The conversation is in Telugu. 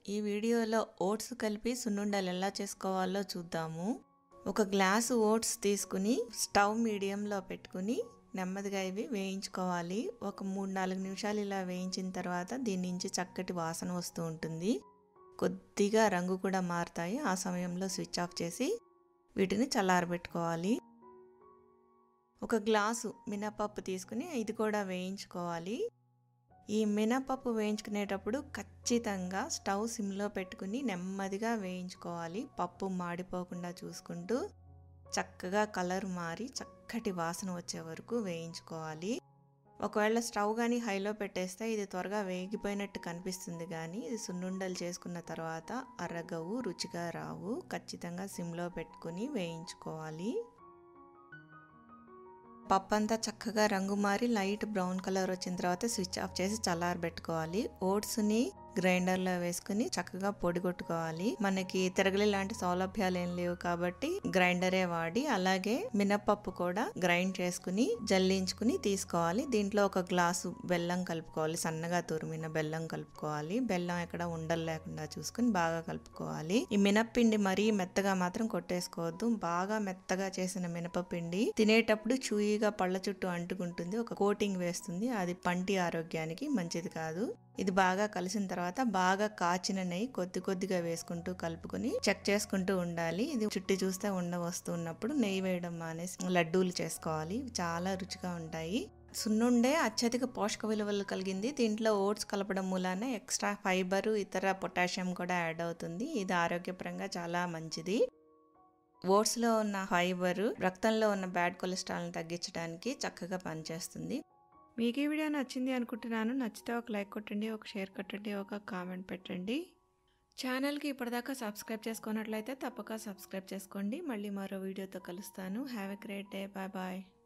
ఈ వీడియోలో ఓట్స్ కలిపి సున్నుండలు ఎలా చేసుకోవాలో చూద్దాము ఒక గ్లాసు ఓట్స్ తీసుకుని స్టవ్ మీడియంలో పెట్టుకుని నెమ్మదిగా ఇవి వేయించుకోవాలి ఒక మూడు నాలుగు నిమిషాలు ఇలా వేయించిన తర్వాత దీని నుంచి చక్కటి వాసన వస్తూ ఉంటుంది కొద్దిగా రంగు కూడా మారుతాయి ఆ సమయంలో స్విచ్ ఆఫ్ చేసి వీటిని చల్లారబెట్టుకోవాలి ఒక గ్లాసు మినపప్పు తీసుకుని ఇది కూడా వేయించుకోవాలి ఈ మినపప్పు వేయించుకునేటప్పుడు ఖచ్చితంగా స్టవ్ సిమ్లో పెట్టుకుని నెమ్మదిగా వేయించుకోవాలి పప్పు మాడిపోకుండా చూసుకుంటూ చక్కగా కలర్ మారి చక్కటి వాసన వచ్చే వరకు వేయించుకోవాలి ఒకవేళ స్టవ్ కానీ హైలో పెట్టేస్తే ఇది త్వరగా వేగిపోయినట్టు కనిపిస్తుంది కానీ ఇది సున్నుండలు చేసుకున్న తర్వాత అరగవు రుచిగా రావు ఖచ్చితంగా సిమ్లో పెట్టుకుని వేయించుకోవాలి పప్పు అంతా చక్కగా రంగు మారి లైట్ బ్రౌన్ కలర్ వచ్చిన తర్వాత స్విచ్ ఆఫ్ చేసి చల్లారబెట్టుకోవాలి ఓట్స్ని గ్రైండర్లో వేసుకుని చక్కగా పొడి కొట్టుకోవాలి మనకి తిరగలి లాంటి సౌలభ్యాలు ఏం లేవు కాబట్టి గ్రైండరే వాడి అలాగే మినపప్పు కూడా గ్రైండ్ చేసుకుని జల్లించుకుని తీసుకోవాలి దీంట్లో ఒక గ్లాసు బెల్లం కలుపుకోవాలి సన్నగా తురిమిన బెల్లం కలుపుకోవాలి బెల్లం ఎక్కడ ఉండలు లేకుండా చూసుకుని బాగా కలుపుకోవాలి ఈ మినప్పిండి మరీ మెత్తగా మాత్రం కొట్టేసుకోవద్దు బాగా మెత్తగా చేసిన మినపపిండి తినేటప్పుడు చూయిగా పళ్ళ చుట్టూ అంటుకుంటుంది ఒక కోటింగ్ వేస్తుంది అది పంటి ఆరోగ్యానికి మంచిది కాదు ఇది బాగా కలిసిన తర్వాత బాగా కాచిన నెయ్యి కొద్ది కొద్దిగా వేసుకుంటూ కలుపుకొని చెక్ చేసుకుంటూ ఉండాలి ఇది చుట్టి చూస్తే ఉండ వస్తున్నప్పుడు నెయ్యి వేయడం మానేసి లడ్డూలు చేసుకోవాలి చాలా రుచిగా ఉంటాయి సున్నుండే అత్యధిక పోషక విలువలు కలిగింది దీంట్లో ఓట్స్ కలపడం మూలాన ఎక్స్ట్రా ఫైబర్ ఇతర పొటాషియం కూడా యాడ్ అవుతుంది ఇది ఆరోగ్యపరంగా చాలా మంచిది ఓట్స్లో ఉన్న ఫైబర్ రక్తంలో ఉన్న బ్యాడ్ కొలెస్ట్రాల్ని తగ్గించడానికి చక్కగా పనిచేస్తుంది మీకు ఈ వీడియో నచ్చింది అనుకుంటున్నాను నచ్చితే ఒక లైక్ కొట్టండి ఒక షేర్ కొట్టండి ఒక కామెంట్ పెట్టండి ఛానల్కి ఇప్పటిదాకా సబ్స్క్రైబ్ చేసుకున్నట్లయితే తప్పక సబ్స్క్రైబ్ చేసుకోండి మళ్ళీ మరో వీడియోతో కలుస్తాను have a great day bye bye